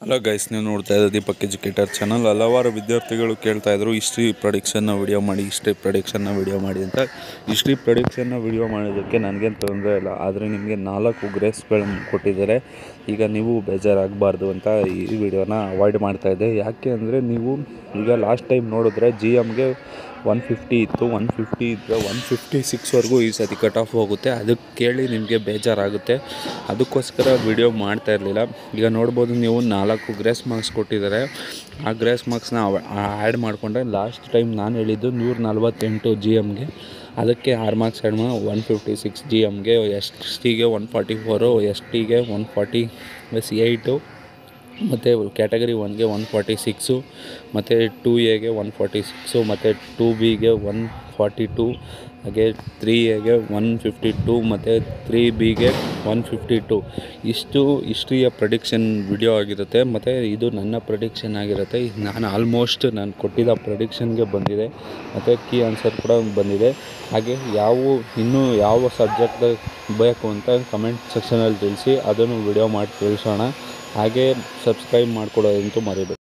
hello guys ನೀವು ನೋಡ್ತಾ ಇದ್ದೀರಾ ದೀಪಕ್ ಎಜುಕೇಟರ್ ಚಾನಲ್ ಹಲವಾರು ವಿದ್ಯಾರ್ಥಿಗಳು ಕೇಳ್ತಾ ಇದ್ರು ಹಿಸ್ಟ್ರಿ ಪ್ರೊಡಿಕ್ಷನ್ನ ವಿಡಿಯೋ ಮಾಡಿ ಹಿಸ್ಟ್ರಿ ಪ್ರೊಡಿಕ್ಷನ್ನ ವಿಡಿಯೋ ಮಾಡಿ ಅಂತ ಹಿಸ್ಟ್ರಿ ಪ್ರೊಡಿಕ್ಷನ್ನ ವಿಡಿಯೋ ಮಾಡೋದಕ್ಕೆ ನನಗೇನು ತೊಂದರೆ ಇಲ್ಲ ಆದರೆ ನಿಮಗೆ ನಾಲ್ಕು ಗ್ರೇಸ್ಗಳನ್ನು ಕೊಟ್ಟಿದ್ದಾರೆ ಈಗ ನೀವು ಬೇಜಾರಾಗಬಾರ್ದು ಅಂತ ಈ ವಿಡಿಯೋನ ಅವಾಯ್ಡ್ ಮಾಡ್ತಾ ಇದ್ದೆ ಯಾಕೆ ಅಂದರೆ ನೀವು ಈಗ ಲಾಸ್ಟ್ ಟೈಮ್ ನೋಡಿದ್ರೆ ಜಿ ಎಮ್ಗೆ ಒನ್ ಫಿಫ್ಟಿ ಇತ್ತು ಒನ್ ಫಿಫ್ಟಿ ಇದ್ದರೆ ಒನ್ ಫಿಫ್ಟಿ ಸಿಕ್ಸ್ವರೆಗೂ ಈ ಸತಿ ಕಟ್ ಆಫ್ ಹೋಗುತ್ತೆ ಅದಕ್ಕೆ ಕೇಳಿ ನಿಮಗೆ ಬೇಜಾರಾಗುತ್ತೆ ಅದಕ್ಕೋಸ್ಕರ ವಿಡಿಯೋ ಮಾಡ್ತಾ ಇರಲಿಲ್ಲ ಈಗ ನೋಡ್ಬೋದು ನೀವು ನಾಲ್ಕು ಗ್ರೇಸ್ ಮಾರ್ಕ್ಸ್ ಕೊಟ್ಟಿದ್ದಾರೆ ಆ ಗ್ರೇಸ್ ಮಾರ್ಕ್ಸ್ನ ಆ್ಯಡ್ ಮಾಡಿಕೊಂಡ್ರೆ ಲಾಸ್ಟ್ ಟೈಮ್ ನಾನು ಹೇಳಿದ್ದು ನೂರ ನಲ್ವತ್ತೆಂಟು ಜಿ ಎಮ್ಗೆ ಅದಕ್ಕೆ ಆರು ಮಾರ್ಕ್ಸ್ ಆ್ಯಡ್ ಮಾಡಿ ಒನ್ ಫಿಫ್ಟಿ ಸಿಕ್ಸ್ ಜಿ ಎಮ್ಗೆ ಎಸ್ ಟಿಗೆ ಒನ್ ಫಾರ್ಟಿ ಫೋರು ಎಸ್ ಟಿಗೆ ಒನ್ ಫಾರ್ಟಿ ಪ್ಲಸ್ ಏಯ್ಟು ಮತ್ತು ಕ್ಯಾಟಗರಿ ಒನ್ಗೆ ಒನ್ ಫಾರ್ಟಿ ಸಿಕ್ಸು ಮತ್ತು ಟೂ ಎಗೆ ಒನ್ ಫಾರ್ಟಿ ಸಿಕ್ಸು ಮತ್ತು ಟೂ ಬಿಗೆ ಒನ್ ಫಾರ್ಟಿ ಟೂ ಹಾಗೆ ತ್ರೀ ಎಗೆ ಒನ್ ಫಿಫ್ಟಿ ಟೂ ಮತ್ತು ತ್ರೀ ಬಿಗೆ ಒನ್ ಫಿಫ್ಟಿ ಟೂ ಇಷ್ಟು ಹಿಸ್ಟ್ರಿಯ ಪ್ರೊಡಿಕ್ಷನ್ ವಿಡಿಯೋ ಆಗಿರುತ್ತೆ ಮತ್ತು ಇದು ನನ್ನ ಪ್ರೊಡಿಕ್ಷನ್ ಆಗಿರುತ್ತೆ ನಾನು ಆಲ್ಮೋಸ್ಟ್ ನಾನು ಕೊಟ್ಟಿದ್ದ ಪ್ರೊಡಿಕ್ಷನ್ಗೆ ಬಂದಿದೆ ಮತ್ತು ಕೀ ಆನ್ಸರ್ ಕೂಡ ಬಂದಿದೆ ಹಾಗೆ ಯಾವ ಇನ್ನೂ ಯಾವ ಸಬ್ಜೆಕ್ಟ್ ಬೇಕು ಅಂತ ಕಮೆಂಟ್ ಸೆಕ್ಷನಲ್ಲಿ ತಿಳಿಸಿ ಅದನ್ನು ವಿಡಿಯೋ ಮಾಡಿ ತಿಳಿಸೋಣ ಹಾಗೆ ಸಬ್ಸ್ಕ್ರೈಬ್ ಮಾಡ್ಕೊಡೋದಂತೂ ಮರಿಬೇಡಿ